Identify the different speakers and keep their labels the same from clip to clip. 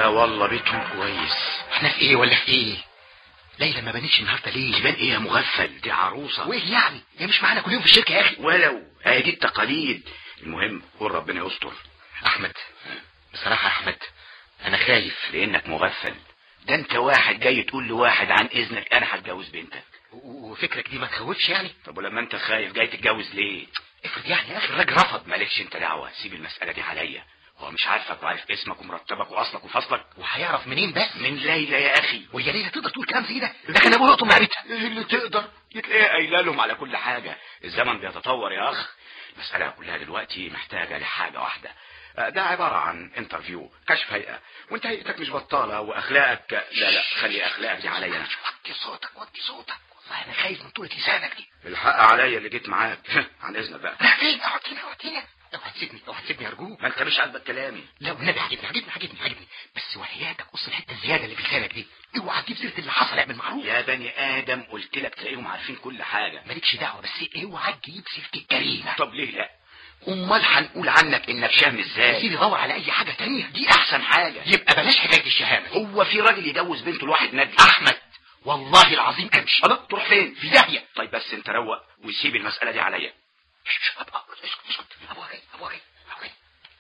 Speaker 1: لا والله بيتهم كويس
Speaker 2: احنا في ايه ولا في ايه ليلى ما بانتش النهارده ليه
Speaker 1: تبان ايه يا مغفل دي عروسه
Speaker 2: وايه يعني هي مش معانا كل يوم في الشركه يا اخي
Speaker 1: ولو هي دي التقاليد المهم قول ربنا يستر
Speaker 2: احمد بصراحه يا احمد انا خايف
Speaker 1: لانك مغفل ده انت واحد جاي تقول لواحد عن اذنك انا هتجوز بنتك
Speaker 2: و- وفكرك دي ما تخوفش يعني
Speaker 1: طب ولما انت خايف جاي تتجوز ليه
Speaker 2: افرض يعني يا اخي الراجل رفض
Speaker 1: مالكش انت دعوه سيب المساله دي عليا هو مش عارفك وعارف اسمك ومرتبك واصلك وفصلك
Speaker 2: وهيعرف منين بس
Speaker 1: من ليلى يا اخي
Speaker 2: وهي ليلى تقدر تقول كلام زي ده ده كان ابوها يقطم معرفتها
Speaker 1: ايه اللي تقدر تلاقيها قايله لهم على كل حاجه الزمن بيتطور يا اخ المساله كلها دلوقتي محتاجه لحاجه واحده آه، ده عباره عن انترفيو كشف هيئه وانت هيئتك مش بطاله واخلاقك لا لا خلي اخلاقك دي عليا انا
Speaker 2: وطي صوتك وطي صوتك والله انا خايف من طولة لسانك دي
Speaker 1: الحق عليا اللي جيت معاك عن اذنك بقى
Speaker 2: راح فين اقعد هنا اقعد هنا اوعى تسيبني اوعى تسيبني ارجوك
Speaker 1: ما انت مش عاجبك كلامي
Speaker 2: لا والنبي عاجبني عاجبني عاجبني عاجبني بس وحياتك قص الحته الزياده اللي في لسانك دي اوعى تجيب سيره اللي حصل اعمل معروف
Speaker 1: يا بني ادم قلت لك تلاقيهم عارفين كل حاجه
Speaker 2: مالكش دعوه بس اوعى تجيب سيره الجريمه
Speaker 1: طب ليه لا امال هنقول عنك انك شهم
Speaker 2: يا
Speaker 1: ازاي
Speaker 2: سيدي دور على اي حاجه تانية
Speaker 1: دي احسن حاجه
Speaker 2: يبقى بلاش حكايه الشهامه
Speaker 1: هو في راجل يجوز بنته لواحد نادي
Speaker 2: احمد والله العظيم امشي
Speaker 1: خلاص تروح فين
Speaker 2: في داهيه
Speaker 1: طيب بس انت روق وسيب المساله دي عليا
Speaker 2: شش، شش، أبقى- اسكت اسكت ابوها جاي ابوها جاي ابوها جاي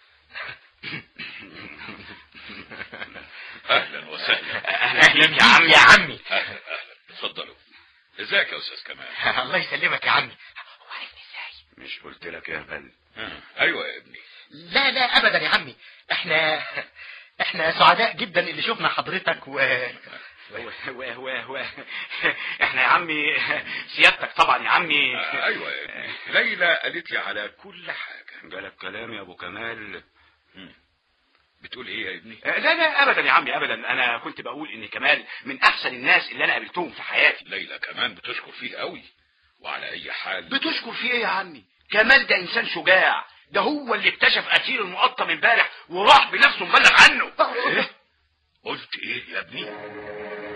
Speaker 3: اهلا وسهلا
Speaker 1: اهلا بيك يا عم
Speaker 2: يا عمي
Speaker 3: اهلا اهلا اتفضلوا ازيك يا استاذ كمال
Speaker 2: الله يسلمك يا عمي هو عرفني ازاي
Speaker 1: مش قلت لك يا بل
Speaker 3: آه، ايوه يا ابني
Speaker 2: لا لا ابدا يا عمي احنا احنا سعداء جدا اللي شفنا حضرتك و
Speaker 1: و و و و احنا يا عمي سيادتك طبعا يا عمي
Speaker 3: آه، ايوه يا ابني ليلى قالت لي على كل حاجه
Speaker 1: جالك كلام يا ابو كمال
Speaker 3: بتقول ايه يا ابني
Speaker 1: آه، لا لا ابدا يا عمي ابدا انا كنت بقول ان كمال من احسن الناس اللي انا قابلتهم في حياتي
Speaker 3: ليلى كمان بتشكر فيه قوي وعلى اي حال
Speaker 1: بتشكر في ايه يا عمي كمال ده انسان شجاع ده هو اللي اكتشف قتيل المقطم امبارح وراح بنفسه مبلغ عنه
Speaker 3: قلت ايه يا ابني